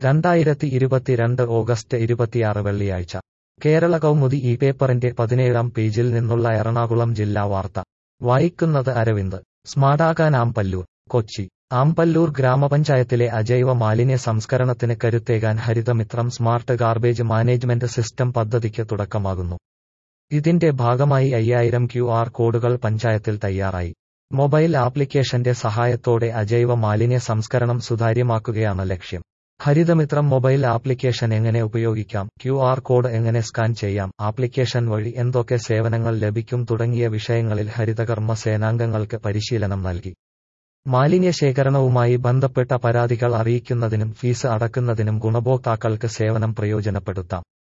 രണ്ടായിരത്തി ഇരുപത്തിരണ്ട് ഓഗസ്റ്റ് ഇരുപത്തിയാറ് വെള്ളിയാഴ്ച കേരള കൗമുദി ഈ പേപ്പറിന്റെ പതിനേഴാം പേജിൽ നിന്നുള്ള എറണാകുളം ജില്ലാ വാർത്ത വായിക്കുന്നത് അരവിന്ദ് സ്മാർട്ടാക്കാൻ ആമ്പല്ലൂർ കൊച്ചി ആമ്പല്ലൂർ ഗ്രാമപഞ്ചായത്തിലെ അജൈവ മാലിന്യ സംസ്കരണത്തിന് കരുത്തേകാൻ Harithamithram smart garbage management system പദ്ധതിക്ക് തുടക്കമാകുന്നു ഇതിന്റെ ഭാഗമായി അയ്യായിരം ക്യു ആർ കോഡുകൾ പഞ്ചായത്തിൽ തയ്യാറായി മൊബൈൽ ആപ്ലിക്കേഷന്റെ സഹായത്തോടെ അജൈവ മാലിന്യ സംസ്കരണം സുതാര്യമാക്കുകയാണ് ലക്ഷ്യം ഹരിതമിത്രം മൊബൈൽ ആപ്ലിക്കേഷൻ എങ്ങനെ ഉപയോഗിക്കാം ക്യു ആർ കോഡ് എങ്ങനെ സ്കാൻ ചെയ്യാം ആപ്ലിക്കേഷൻ വഴി എന്തൊക്കെ സേവനങ്ങൾ ലഭിക്കും തുടങ്ങിയ വിഷയങ്ങളിൽ ഹരിതകർമ്മ സേനാംഗങ്ങൾക്ക് പരിശീലനം നൽകി മാലിന്യ ശേഖരണവുമായി ബന്ധപ്പെട്ട പരാതികൾ അറിയിക്കുന്നതിനും ഫീസ് അടക്കുന്നതിനും ഗുണഭോക്താക്കൾക്ക് സേവനം പ്രയോജനപ്പെടുത്താം